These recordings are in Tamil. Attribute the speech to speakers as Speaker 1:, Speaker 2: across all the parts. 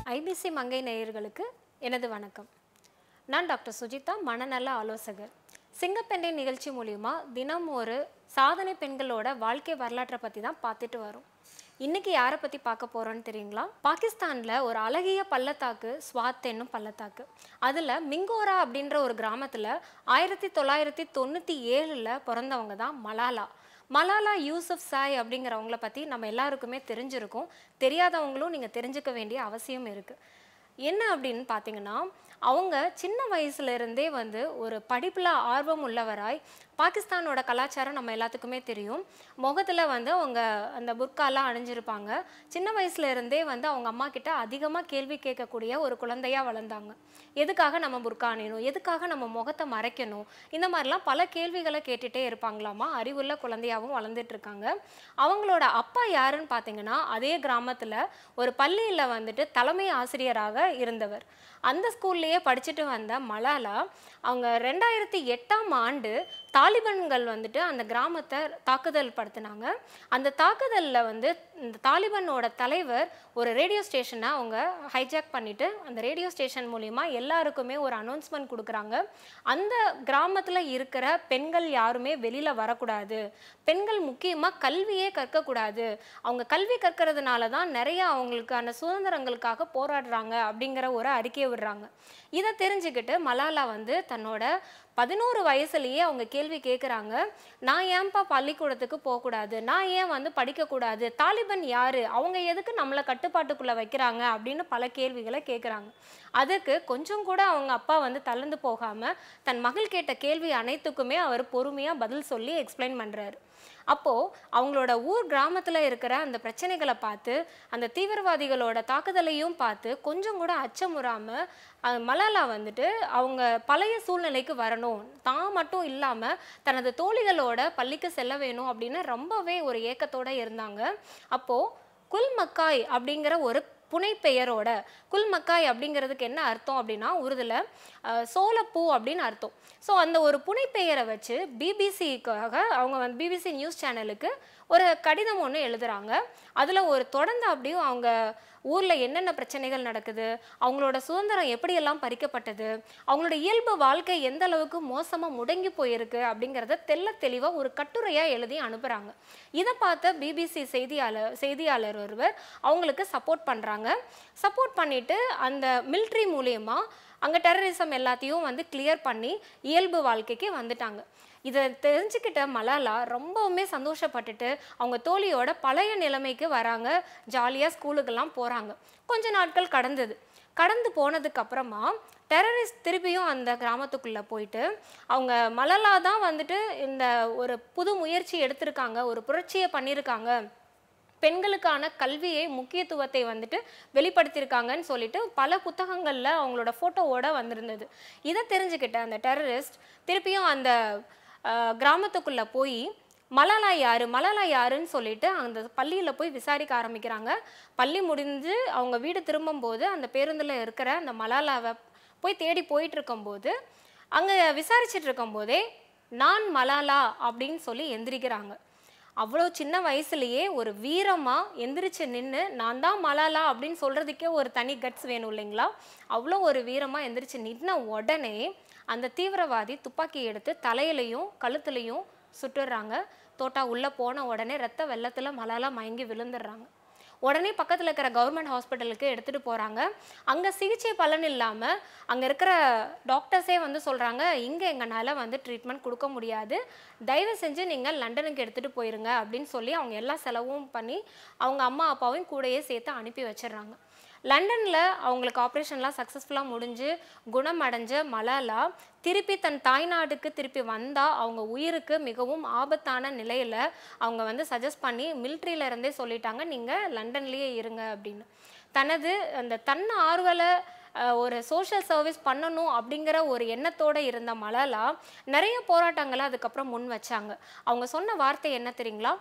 Speaker 1: ஐபிசி மங்கை நேயர்களுக்கு எனது வணக்கம் நான் டாக்டர் சுஜிதா மனநல ஆலோசகர் சிங்கப்பெண்டை நிகழ்ச்சி மூலிமா தினம் ஒரு சாதனை பெண்களோட வாழ்க்கை வரலாற்றை பற்றி தான் பார்த்துட்டு வரோம் இன்னைக்கு யாரை பற்றி பார்க்க போகிறோன்னு தெரியுங்களா பாகிஸ்தானில் ஒரு அழகிய பள்ளத்தாக்கு ஸ்வாத் என்னும் பள்ளத்தாக்கு அதில் மிங்கோரா அப்படின்ற ஒரு கிராமத்தில் ஆயிரத்தி தொள்ளாயிரத்தி தொண்ணூற்றி ஏழில் பிறந்தவங்க தான் மலாலா மலாலா யூசுப் சாய் அப்படிங்கிறவங்கள பற்றி நம்ம எல்லாருக்குமே தெரிஞ்சிருக்கும் தெரியாதவங்களும் நீங்கள் தெரிஞ்சுக்க வேண்டிய அவசியம் இருக்குது என்ன அப்படின்னு பார்த்தீங்கன்னா அவங்க சின்ன வயசுல இருந்தே வந்து ஒரு படிப்பில் ஆர்வம் உள்ளவராய் பாகிஸ்தானோட கலாச்சாரம் நம்ம எல்லாத்துக்குமே தெரியும் முகத்தில் வந்து அவங்க அந்த புர்காலாம் அணிஞ்சிருப்பாங்க சின்ன வயசுல இருந்தே வந்து அவங்க அம்மா கிட்ட அதிகமாக கேள்வி கேட்கக்கூடிய ஒரு குழந்தையா வளர்ந்தாங்க எதுக்காக நம்ம புர்கா அணியணும் எதுக்காக நம்ம முகத்தை மறைக்கணும் இந்த மாதிரிலாம் பல கேள்விகளை கேட்டுட்டே இருப்பாங்களாமா அறிவுள்ள குழந்தையாவும் வளர்ந்துட்டு இருக்காங்க அவங்களோட அப்பா யாருன்னு பார்த்தீங்கன்னா அதே கிராமத்தில் ஒரு பள்ளியில் வந்துட்டு தலைமை ஆசிரியராக இருந்தவர் அந்த ஸ்கூல்லையே படிச்சுட்டு வந்த மலாலா அவங்க ரெண்டாயிரத்தி எட்டாம் ஆண்டு தாலிபன்கள் வந்துட்டு அந்த கிராமத்தை தாக்குதல் படுத்தினாங்க அந்த தாக்குதலில் வந்து இந்த தாலிபனோட தலைவர் ஒரு ரேடியோ ஸ்டேஷனை அவங்க ஹைஜாக் பண்ணிட்டு அந்த ரேடியோ ஸ்டேஷன் மூலிமா எல்லாருக்குமே ஒரு அனௌன்ஸ்மெண்ட் கொடுக்குறாங்க அந்த கிராமத்தில் இருக்கிற பெண்கள் யாருமே வெளியில் வரக்கூடாது பெண்கள் முக்கியமாக கல்வியே கற்கக்கூடாது அவங்க கல்வி கற்கிறதுனால தான் நிறைய அவங்களுக்கான சுதந்திரங்களுக்காக போராடுறாங்க அப்படிங்கிற ஒரு அறிக்கையை விடுறாங்க இதை தெரிஞ்சுக்கிட்டு மலாலா வந்து தன்னோட பதினோரு வயசுலயே அவங்க கேள்வி கேட்குறாங்க நான் ஏன்பா பள்ளிக்கூடத்துக்கு போகக்கூடாது நான் ஏன் வந்து படிக்கக்கூடாது தாலிபன் யாரு அவங்க எதுக்கு நம்மளை கட்டுப்பாட்டுக்குள்ள வைக்கிறாங்க அப்படின்னு பல கேள்விகளை கேட்குறாங்க அதுக்கு கொஞ்சம் கூட அவங்க அப்பா வந்து தளர்ந்து போகாம தன் மகள் கேட்ட கேள்வி அனைத்துக்குமே அவர் பொறுமையா பதில் சொல்லி எக்ஸ்பிளைன் பண்றாரு அப்போ அவங்களோட ஊர் கிராமத்துல இருக்கிற அந்த பிரச்சனைகளை பார்த்து அந்த தீவிரவாதிகளோட தாக்குதலையும் பார்த்து கொஞ்சம் கூட அச்சமுறாம அஹ், மலாலா வந்துட்டு அவங்க பழைய சூழ்நிலைக்கு வரணும் தான் மட்டும் இல்லாம தனது தோழிகளோட பள்ளிக்கு செல்ல வேணும் அப்படின்னு ரொம்பவே ஒரு ஏக்கத்தோட இருந்தாங்க அப்போ குல் மக்காய் அப்படிங்கிற ஒரு புனைப்பெயரோட குல் மக்காய் அப்படிங்கிறதுக்கு என்ன அர்த்தம் அப்படின்னா உருதுல அஹ், சோளப்பூ அப்படின்னு அர்த்தம் ஸோ அந்த ஒரு புனைப்பெயரை வச்சு பிபிசிக்காக அவங்க வந்து பிபிசி நியூஸ் சேனலுக்கு ஒரு கடிதம் ஒன்று எழுதுறாங்க அதில் ஒரு தொடர்ந்து அப்படியும் அவங்க ஊரில் என்னென்ன பிரச்சனைகள் நடக்குது அவங்களோட சுதந்திரம் எப்படியெல்லாம் பறிக்கப்பட்டது அவங்களோட இயல்பு வாழ்க்கை எந்த அளவுக்கு மோசமாக முடங்கி போயிருக்கு அப்படிங்கிறத தெள்ள தெளிவாக ஒரு கட்டுரையாக எழுதி அனுப்புகிறாங்க இதை பார்த்த பிபிசி செய்தியாளர் செய்தியாளர் ஒருவர் அவங்களுக்கு சப்போர்ட் பண்ணுறாங்க சப்போர்ட் பண்ணிட்டு அந்த மிலிட்ரி மூலியமா அங்கே டெரரிசம் எல்லாத்தையும் வந்து கிளியர் பண்ணி இயல்பு வாழ்க்கைக்கு வந்துட்டாங்க இதை தெரிஞ்சுக்கிட்ட மலாலா ரொம்பவுமே சந்தோஷப்பட்டுட்டு அவங்க தோழியோட பழைய நிலைமைக்கு வராங்க ஜாலியாக ஸ்கூலுக்கெல்லாம் போகிறாங்க கொஞ்ச நாட்கள் கடந்தது கடந்து போனதுக்கு அப்புறமா டெரரிஸ்ட் திருப்பியும் அந்த கிராமத்துக்குள்ளே போயிட்டு அவங்க மலலா தான் வந்துட்டு இந்த ஒரு புது முயற்சி எடுத்திருக்காங்க ஒரு புரட்சியை பண்ணியிருக்காங்க பெண்களுக்கான கல்வியை முக்கியத்துவத்தை வந்துட்டு வெளிப்படுத்தியிருக்காங்கன்னு சொல்லிட்டு பல புத்தகங்களில் அவங்களோட ஃபோட்டோவோட வந்திருந்தது இதை தெரிஞ்சுக்கிட்ட அந்த டெரரிஸ்ட் திருப்பியும் அந்த அஹ், கிராமத்துக்குள்ள போய் மலாலா யாரு மலாலா யாருன்னு சொல்லிட்டு அந்த பள்ளியில் போய் விசாரிக்க ஆரம்பிக்கிறாங்க பள்ளி முடிஞ்சு அவங்க வீடு திரும்பும்போது அந்த பேருந்தில் இருக்கிற அந்த மலாலாவை போய் தேடி போயிட்டு இருக்கும்போது அங்கே விசாரிச்சுட்டு இருக்கும்போதே நான் மலாலா அப்படின்னு சொல்லி எந்திரிக்கிறாங்க அவ்வளோ சின்ன வயசுலயே ஒரு வீரமா எந்திரிச்சு நின்று நான் தான் மலாலா அப்படின்னு சொல்றதுக்கே ஒரு தனி கட்ஸ் வேணும் இல்லைங்களா அவ்வளோ ஒரு வீரமா எந்திரிச்சு நின்ன உடனே அந்த தீவிரவாதி துப்பாக்கி எடுத்து தலையிலையும் கழுத்துலையும் சுட்டுடுறாங்க தோட்டா உள்ள போன உடனே ரத்த வெள்ளத்துல மலாலா மயங்கி விழுந்துடுறாங்க உடனே பக்கத்தில் இருக்கிற கவர்மெண்ட் ஹாஸ்பிட்டலுக்கு எடுத்துகிட்டு போகிறாங்க அங்கே சிகிச்சை பலன் இல்லாமல் அங்கே இருக்கிற டாக்டர்ஸே வந்து சொல்கிறாங்க இங்கே எங்களால் வந்து ட்ரீட்மெண்ட் கொடுக்க முடியாது தயவு செஞ்சு நீங்கள் லண்டனுக்கு எடுத்துகிட்டு போயிருங்க அப்படின்னு சொல்லி அவங்க எல்லா செலவும் பண்ணி அவங்க அம்மா அப்பாவையும் கூடயே சேர்த்து அனுப்பி வச்சிடுறாங்க லண்டனில் அவங்களுக்கு ஆப்ரேஷன்லாம் சக்ஸஸ்ஃபுல்லாக முடிஞ்சு குணம் அடைஞ்ச மலாலா திருப்பி தன் தாய்நாடுக்கு திருப்பி வந்தால் அவங்க உயிருக்கு மிகவும் ஆபத்தான நிலையில் அவங்க வந்து சஜஸ்ட் பண்ணி military-ல இருந்தே சொல்லிட்டாங்க நீங்கள் லண்டன்லேயே இருங்க அப்படின்னு தனது அந்த தன் ஆர்வலை அஹ், ஒரு சோஷியல் சர்வீஸ் பண்ணணும் அப்படிங்கிற ஒரு எண்ணத்தோடு இருந்த மலாலா நிறைய போராட்டங்களை அதுக்கப்புறம் முன் வச்சாங்க அவங்க சொன்ன வார்த்தை என்ன தெரியுங்களா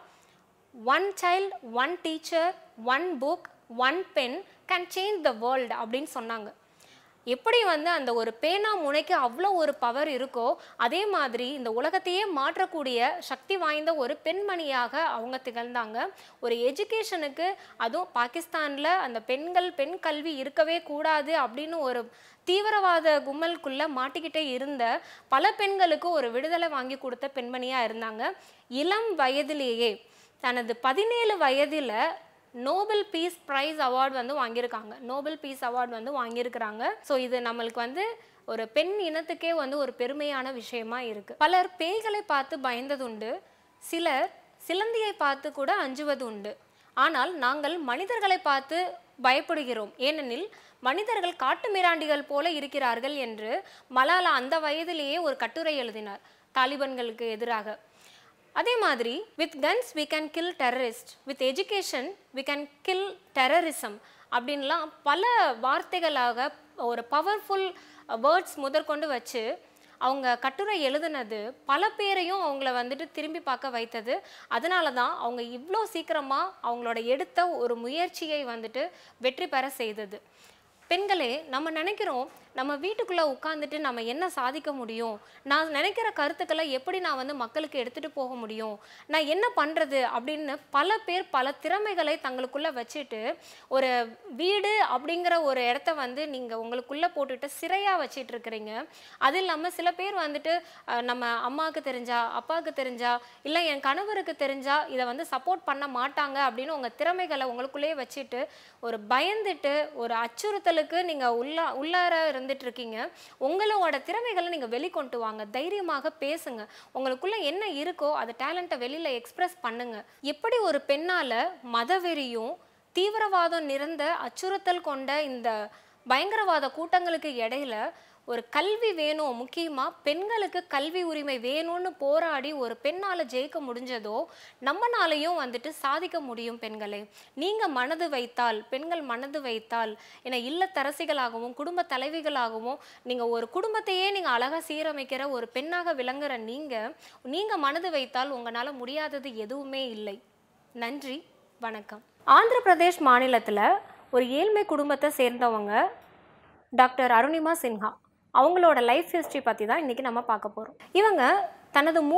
Speaker 1: one child one teacher one book one pen can change the world அப்படின்னு சொன்னாங்க எப்படி வந்து அந்த ஒரு பேனா முனைக்கு அவ்வளோ ஒரு பவர் இருக்கோ அதே மாதிரி இந்த உலகத்தையே மாற்றக்கூடிய சக்தி வாய்ந்த ஒரு பெண்மணியாக அவங்க திகழ்ந்தாங்க ஒரு எஜுகேஷனுக்கு அதுவும் பாகிஸ்தானில் அந்த பெண்கள் பெண் கல்வி இருக்கவே கூடாது அப்படின்னு ஒரு தீவிரவாத கும்பலுக்குள்ள மாட்டிக்கிட்டே இருந்த பல பெண்களுக்கு ஒரு விடுதலை வாங்கி கொடுத்த பெண்மணியா இருந்தாங்க இளம் வயதிலேயே தனது பதினேழு வயதில் நோபல் பீஸ் பிரைஸ் அவார்டு வந்து வாங்கியிருக்காங்க நோபல் பீஸ் அவார்டு வந்து வாங்கியிருக்கிறாங்க ஸோ இது நம்மளுக்கு வந்து ஒரு பெண் இனத்துக்கே வந்து ஒரு பெருமையான விஷயமா இருக்கு பலர் பேய்களை பார்த்து பயந்ததுண்டு சிலர் சிலந்தியை பார்த்து கூட அஞ்சுவது உண்டு ஆனால் நாங்கள் மனிதர்களை பார்த்து பயப்படுகிறோம் ஏனெனில் மனிதர்கள் காட்டு மிராண்டிகள் போல இருக்கிறார்கள் என்று மலாலா அந்த வயதிலேயே ஒரு கட்டுரை எழுதினார் தாலிபன்களுக்கு எதிராக அதே மாதிரி with guns we can kill terrorist with education we can kill terrorism அப்படின்லாம் பல வார்த்தைகளாக ஒரு பவர்ஃபுல் வேர்ட்ஸ் முதற்கொண்டு வச்சு அவங்க கட்டுரை எழுதுனது பல பேரையும் அவங்கள வந்துட்டு திரும்பி பார்க்க வைத்தது அதனால தான் அவங்க இவ்வளோ சீக்கிரமாக அவங்களோட எடுத்த ஒரு முயற்சியை வந்துட்டு வெற்றி பெற செய்தது பெண்களே நம்ம நினைக்கிறோம் நம்ம வீட்டுக்குள்ளே உட்காந்துட்டு நம்ம என்ன சாதிக்க முடியும் நான் நினைக்கிற கருத்துக்களை எப்படி நான் வந்து மக்களுக்கு எடுத்துகிட்டு போக முடியும் நான் என்ன பண்ணுறது அப்படின்னு பல பேர் பல திறமைகளை தங்களுக்குள்ளே வச்சுட்டு ஒரு வீடு அப்படிங்கிற ஒரு இடத்த வந்து நீங்கள் உங்களுக்குள்ளே போட்டுட்டு சிறையாக வச்சிட்டு இருக்கிறீங்க அது இல்லாமல் சில பேர் வந்துட்டு அஹ், நம்ம அம்மாவுக்கு தெரிஞ்சா அப்பாவுக்கு தெரிஞ்சா இல்லை என் கணவருக்கு தெரிஞ்சா இதை வந்து சப்போர்ட் பண்ண மாட்டாங்க அப்படின்னு உங்கள் திறமைகளை உங்களுக்குள்ளேயே வச்சுட்டு ஒரு பயந்துட்டு ஒரு அச்சுறுத்தலுக்கு நீங்கள் உள்ள உள்ளார இருந்துட்டு இருக்கீங்க உங்களோட திறமைகளை நீங்கள் வெளிக்கொண்டு வாங்க தைரியமாக பேசுங்க உங்களுக்குள்ள என்ன இருக்கோ அதை டேலண்ட்டை வெளியில் எக்ஸ்பிரஸ் பண்ணுங்க எப்படி ஒரு பெண்ணால் மதவெறியும் தீவிரவாதம் நிறைந்த அச்சுறுத்தல் கொண்ட இந்த பயங்கரவாத கூட்டங்களுக்கு இடையில ஒரு கல்வி வேணும் முக்கியமாக பெண்களுக்கு கல்வி உரிமை வேணும்னு போராடி ஒரு பெண்ணால் ஜெயிக்க முடிஞ்சதோ நம்மனாலையும் வந்துட்டு சாதிக்க முடியும் பெண்களே நீங்கள் மனது வைத்தால் பெண்கள் மனது வைத்தால் என இல்லத்தரசிகளாகவும் குடும்ப தலைவிகளாகவும் நீங்கள் ஒரு குடும்பத்தையே நீங்கள் அழகாக சீரமைக்கிற ஒரு பெண்ணாக விளங்குற நீங்கள் நீங்கள் மனது வைத்தால் உங்களால் முடியாதது எதுவுமே இல்லை நன்றி வணக்கம் ஆந்திர பிரதேஷ் மாநிலத்தில் ஒரு ஏழ்மை குடும்பத்தை சேர்ந்தவங்க டாக்டர் அருணிமா சின்ஹா அவங்களோட லைஃப் ஹிஸ்ட்ரி பற்றி தான் இன்றைக்கி நம்ம பார்க்க போகிறோம் இவங்க தனது மூ